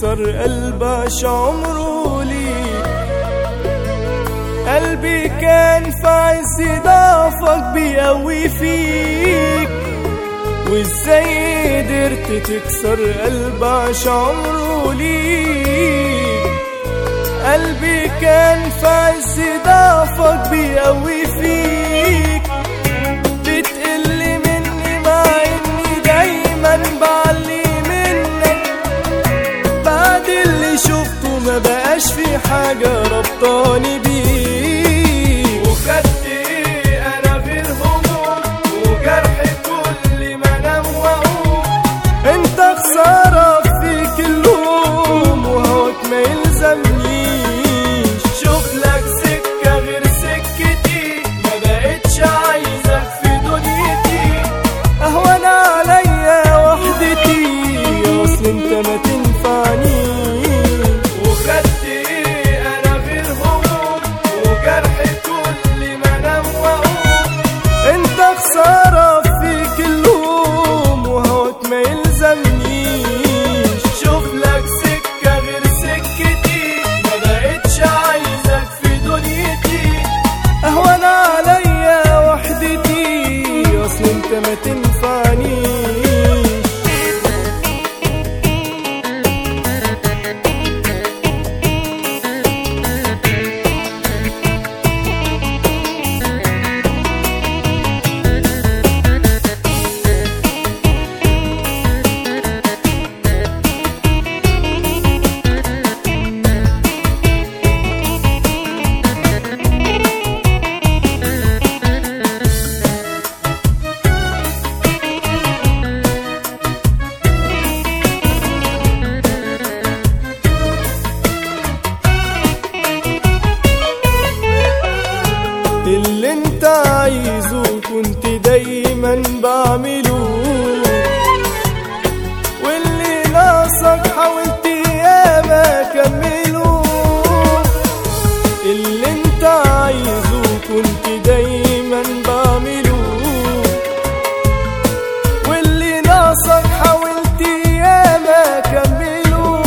تكسر قلبش عمره ليك قلبي كان في عز ضعفك بيقوي فيك وازاي قدرت تكسر قلبش عمره ليك قلبي كان في عز ضعفك بيقوي فيك بتقل مني مع اني دايما بعلي منك بعد اللي شفته ما بقاش في حاجة ربطاني بيك وخدت ايه انا غير هموم وجرح كل ما انام واقوم انت خسارة فيك اللوم وهواك ما يلزمنيش شوف لك سكة غير سكتي ما بقتش عايزك في دنيتي اهون عليا وحدتي اصل انت ما تنفعنيش وخدت ايه انا غير هموم وجرح كل ما انام واقوم انت خسارة فيك اللوم وهواك ما يلزمنيش شوف لك سكة غير سكتي ما بقتش عايزك في دنيتي اهون عليا وحدتي اصل انت ما تنفعنيش اللي انت عايزه كنت دايما بعمله واللي ناقصك حاولت ياما اكمله اللي انت عايزه كنت دايما بعمله واللي ناقصك حاولت ياما اكمله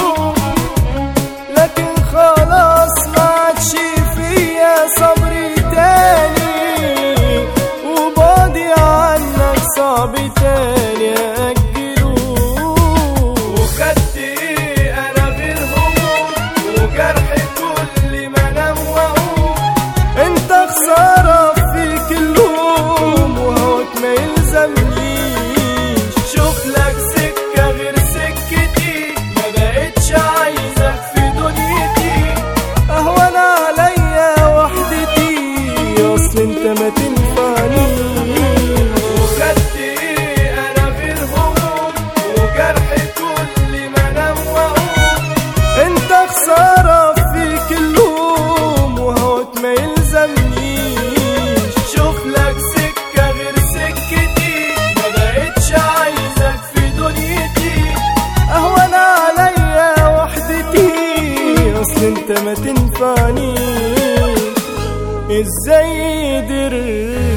لكن خلاص ما عادش فيا صبري تاني وبعدي عنك صعب تاني أجله وخدت إيه أنا غير هموم وجرح كل ما أنام وأقوم أنت خسارة فيك اللوم وهواك ما يلزمنيش شوف لك سكة غير سكتي ما بقتش عايزك في دنيتي أهون عليا وحدتي أصل أنت ما تنفعنيش وخدت إيه أنا غير هموم وجرح كل ما أنام وأقوم أنت خسارة فيك اللوم وهواك ما يلزمنيش شوف لك سكة غير سكتي ما بقتش عايزك في دنيتي أهون عليا وحدتي أصل أنت ما تنفعنيش ازاي قدرت